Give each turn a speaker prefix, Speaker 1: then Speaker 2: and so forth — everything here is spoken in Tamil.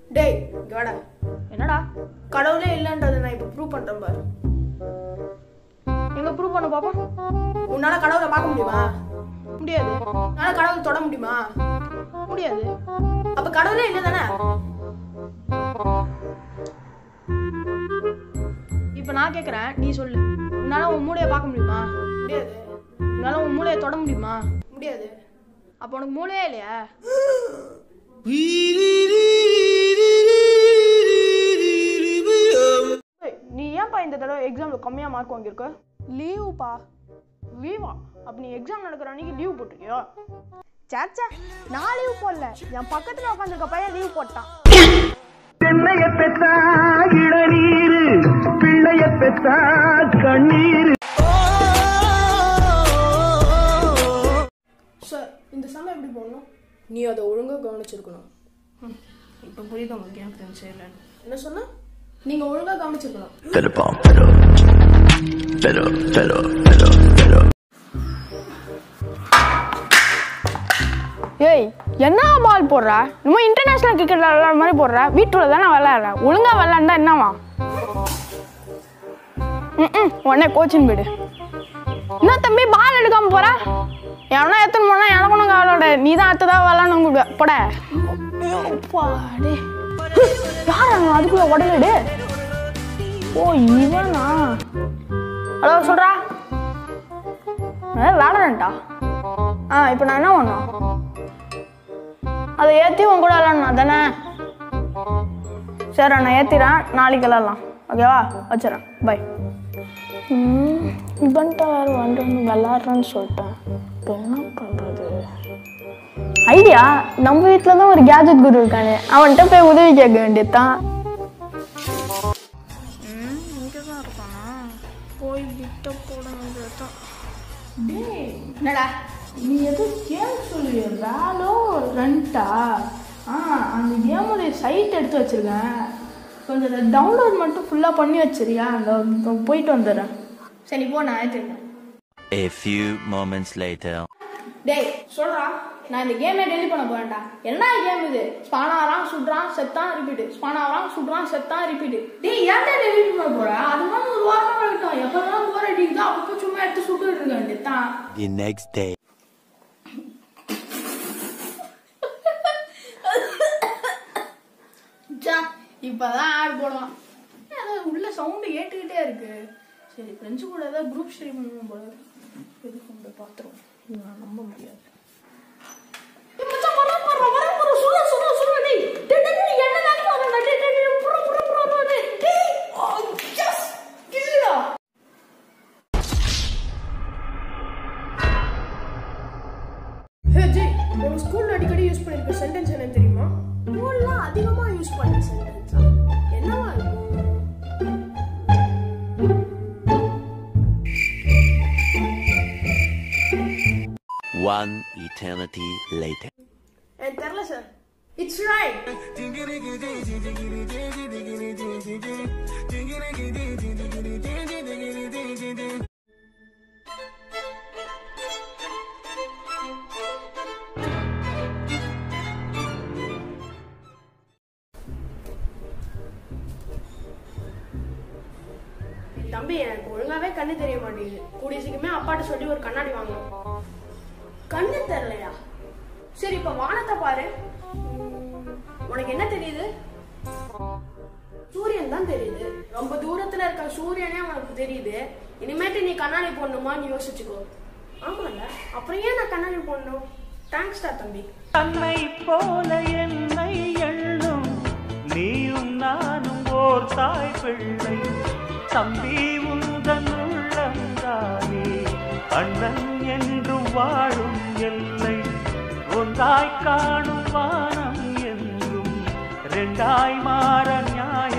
Speaker 1: டேய் இங்க வாடா
Speaker 2: என்னடா
Speaker 1: கடவுளே இல்லைன்றதை நான் இப்போ ப்ரூவ் பண்றேன் பாரு
Speaker 2: எங்க ப்ரூவ் பண்ண பாப்போம்
Speaker 1: உன்னால கடவுளை பார்க்க முடியுமா
Speaker 2: முடியாது
Speaker 1: உன்னால கடவுளை தொட முடியுமா
Speaker 2: முடியாது
Speaker 1: அப்ப கடவுளே இல்லை தானே
Speaker 2: இப்போ நான் கேட்குறேன் நீ சொல்லு உன்னால உன் மூளையை பார்க்க முடியுமா
Speaker 1: முடியாது
Speaker 2: உன்னால உன் மூளையை தொட முடியுமா
Speaker 1: முடியாது
Speaker 2: அப்போ உனக்கு மூளையே இல்லையா ஏய், நீ ஏன்ப்பா இந்த தடவை எக்ஸாமில் கம்மியாக மார்க் வாங்கியிருக்க லீவுப்பா லீவா அப்போ நீ எக்ஸாம் நடக்கிற அன்னைக்கு லீவ் போட்டிருக்கியா சேச்சா நான் லீவ் போடல என் பக்கத்தில் உட்காந்துருக்க பையன் லீவ் போட்டான்
Speaker 3: பெண்ணைய பெற்றா இளநீரு பிள்ளைய பெற்றா கண்ணீரு
Speaker 1: சார் இந்த சமயம் எப்படி போடணும் நீ அதை ஒழுங்கா கவனிச்சிருக்கணும்
Speaker 2: இப்போ புரியுது உங்களுக்கு ஏன் ஃப்ரெண்ட்ஸ் இல்லைன்னு
Speaker 1: என்ன சொன்ன நீங்க ஒழுங்கா கவனிச்சிருக்கணும்
Speaker 4: Pero pom, pero. Pero, pero, pero, pero.
Speaker 2: ஏய் என்ன பால் போடுற இன்னும் இன்டர்நேஷனல் கிரிக்கெட் விளையாடுற மாதிரி போடுற வீட்டுல தானே விளையாடுற ஒழுங்கா விளையாண்டா என்னவா ம் உடனே கோச்சிங் போயிடு என்ன தம்பி பால் எடுக்காம போற எவனா எத்தனை போனா எனக்கு ஒன்றும் கவலை நீ தான் அடுத்ததா விளாடணும் கொடுக்க போட அப்பாடே. யார் அவன் அதுக்குள்ள உடலடு ஓ இவனா ஹலோ சொல்றா விளாடுறேன்டா ஆ இப்போ நான் என்ன பண்ணோம் அதை ஏற்றி உன் கூட விளாட்ணும் தானே சரி நான் ஏற்றிறேன் நாளைக்கு விளாட்லாம் ஓகேவா வச்சிடறேன் பை இவன்ட்ட வேறு வந்து விளாட்றேன்னு சொல்லிட்டேன் இப்போ என்ன பண்ணுறது ஐடியா நம்ம வீட்டில் தான் ஒரு கேஜெட் குரு இருக்கானே அவன்கிட்ட போய் உதவி கேட்க வேண்டியதுதான் இங்கே தான் இருக்கானா போய் விட்ட போட வேண்டியதுதான்
Speaker 1: என்னடா
Speaker 2: நீ எதோ கேம் சொல்லுவிய வேலோ ரெண்டா ஆ அந்த கேமுடைய சைட் எடுத்து வச்சிருக்கேன் கொஞ்சம் அதை டவுன்லோட் மட்டும் ஃபுல்லாக பண்ணி வச்சிருக்கியா அந்த இப்போ போயிட்டு வந்துடுறேன்
Speaker 1: சரி போ நான் ஏத்துக்கிறேன்
Speaker 4: A few moments later.
Speaker 1: டேய் சொல்றா நான் இந்த கேமே டெலிட் பண்ண போறேன்டா என்ன கேம் இது ஸ்பான் ஆறான் சுடுறான் செத்தான் ரிப்பீட் ஸ்பான் ஆறான் சுடுறான் செத்தான் ரிப்பீட் டேய் ஏன்டா டெலிட் பண்ண போற அது மாதிரி ஒரு வாரமா இருக்கட்டும் எப்பெல்லாம் போற அடிக்குதோ அப்பப்போ சும்மா எடுத்து சுட்டு இருக்க வேண்டியதுதான்
Speaker 4: The next day.
Speaker 1: ஜா இப்பதான் ஆட் போடலாம் ஏதோ உள்ள சவுண்டு ஏட்டுக்கிட்டே இருக்கு சரி ஃப்ரெண்ட்ஸு கூட ஏதாவது குரூப் ஸ்ட்ரீம் பண்ணுவோம் போல இது கொண்டு பார்த்துருவோம் இது நான் நம்ப முடியாது ஏய் மச்சான், வரான் பாருடா, வரான் பாரு. சுடு, சுடு, சுடு, டேய். டேய், டேய், டேய், என்ன தாண்டி வரான்டா. டேய், டேய், டேய், புறா, புறா, புறா, புறா, டேய். டேய். Oh, yes. கில்லுடா. ஹே ஜெய் உங்க ஸ்கூல்ல அடிக்கடி யூஸ் பண்ணிருக்க சென்டென்ஸ் என்னன்னு தெரியுமா ஸ்கூல்லாம் அதிகமா யூஸ் பண்ண சென்டென்ஸா என்னவா இருக்கும்
Speaker 4: One eternity later.
Speaker 1: எனக்கு தெரியல சார் இட்ஸ் ரைட் தம்பி எனக்கு ஒழுங்காவே கண்ணு தெரிய மாட்டேங்குது கூடிய சீக்கிரமே அப்பாட்ட சொல்லி ஒரு கண்ணாடி வாங்கணும் கண்ணு தெரியலையா சரி இப்ப வானத்தை பாரு உம், உனக்கு என்ன தெரியுது சூரியன் தான் தெரியுது ரொம்ப தூரத்துல இருக்க சூரியனே உனக்கு தெரியுது இனிமேட்டு நீ கண்ணாடி போடணுமான்னு யோசிச்சுக்கோ ஆமால அப்புறம் ஏன் நான் கண்ணாடி போடணும் தேங்க்ஸ்டா தம்பி
Speaker 3: தன்னை போல என்னை எண்ணும் நீயும் நானும் ஓர் தாய் பிள்ளை தம்பி உந்தன் உள்ளந்தானே அண்ணன் என்றும் வாழும் எல்லை ஒன்றாய் காணும் வானம் என்றும் ரெண்டாய் மாற நியாயம்